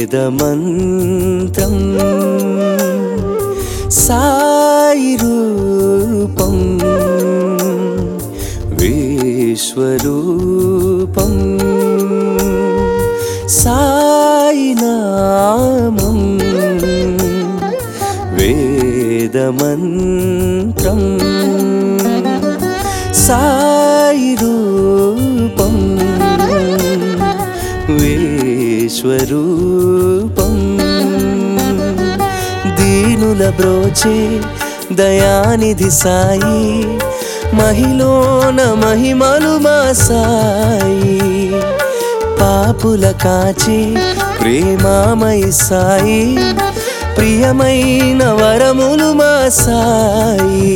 వేదమంత్రం సాయి రూపం విశ్వరూపం సాయి నామం వేదమంత్రం సాయి రూపం విశ్వరూపం దీనుల బ్రోచే దయానిధి సాయి మహిలోన మహిమలు మా సాయి పాపుల కాచే ప్రేమామయి సాయి ప్రియమైన వరములు మా సాయి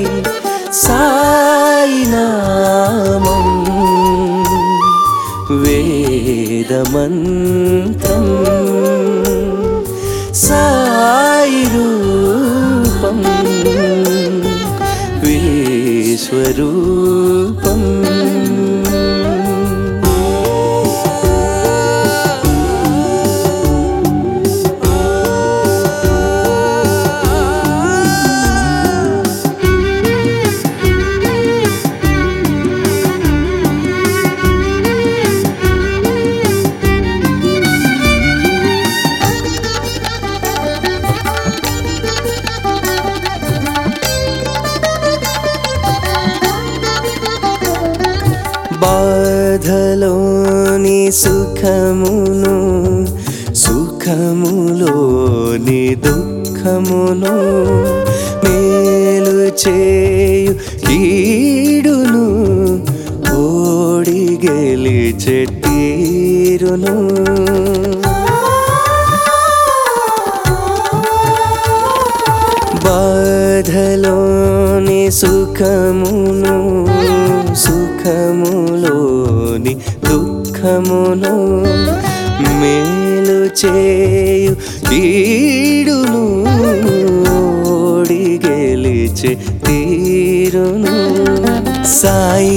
సాయి నామం వేదమంత్రం సాయి రూపం విశ్వరూపం బాధలోని సుఖమును సుఖములోని దుఃఖమును మేలు చేయు కీడును ఓడి గెలిచే తీరును బాధలోని సుఖమును సుఖములోని దుఃఖమును మేలు చేయు కీడును ఓడి గెలిచే తీరును సాయి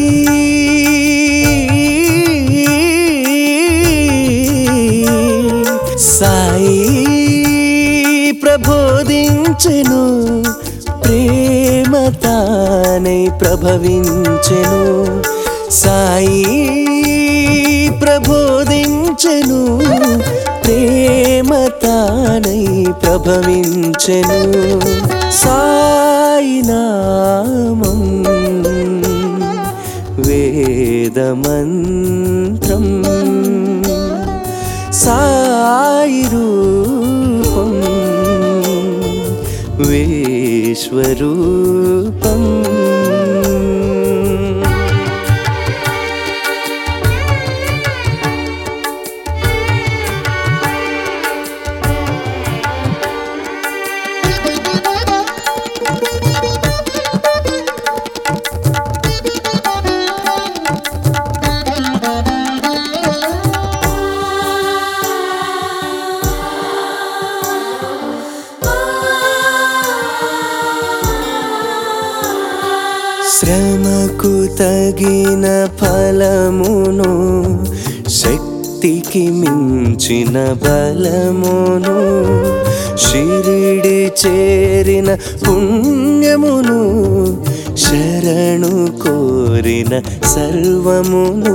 సాయి ప్రబోధించెను ప్రేమ తానై ప్రభవించెను సాయి ప్రబోధించెను ప్రేమ తానై ప్రభవించెను సాయి నామం వేదమంత్రం సాయి రూపం విశ్వరూపం శ్రమకు తగిన ఫలమును శక్తికి మించిన బలమును షిరిడి చేరిన పుణ్యమును శరణు కోరిన సర్వమును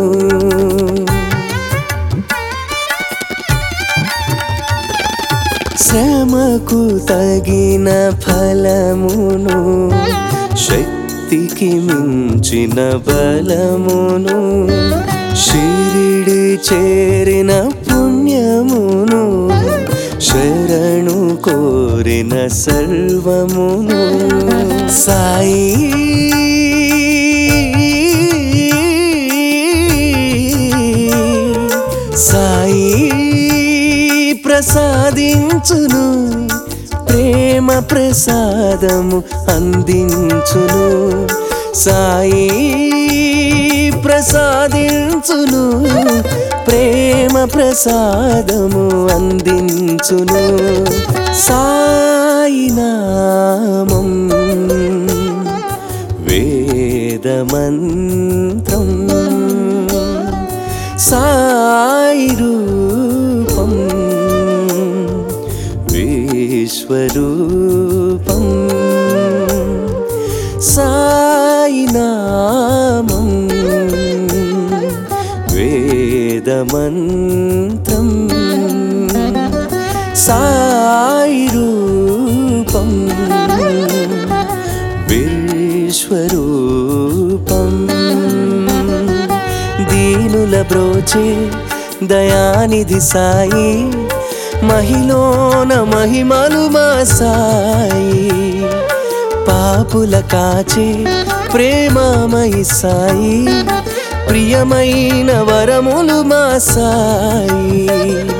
శ్రమకు తగిన ఫలమును శక్తికి మించిన బలమును షిరిడి చేరిన పుణ్యమును శరణు కోరిన సర్వమును సాయి సాయి ప్రసాదించును ప్రేమ ప్రసాదము అందించును సాయి ప్రసాదించును ప్రేమ ప్రసాదము అందించును సాయి నామం వేదమంత్రం సాయి రూపం విశ్వరూపం సాయినామం వేదమంత్రం సాయి రూపం విశ్వరూపం దీనుల బ్రోచే దయానిధి సాయి మహిలోన మహిమలు మా సాయి పాపుల కాచే ప్రేమమయి సాయి ప్రియమైన వరములు మా సాయి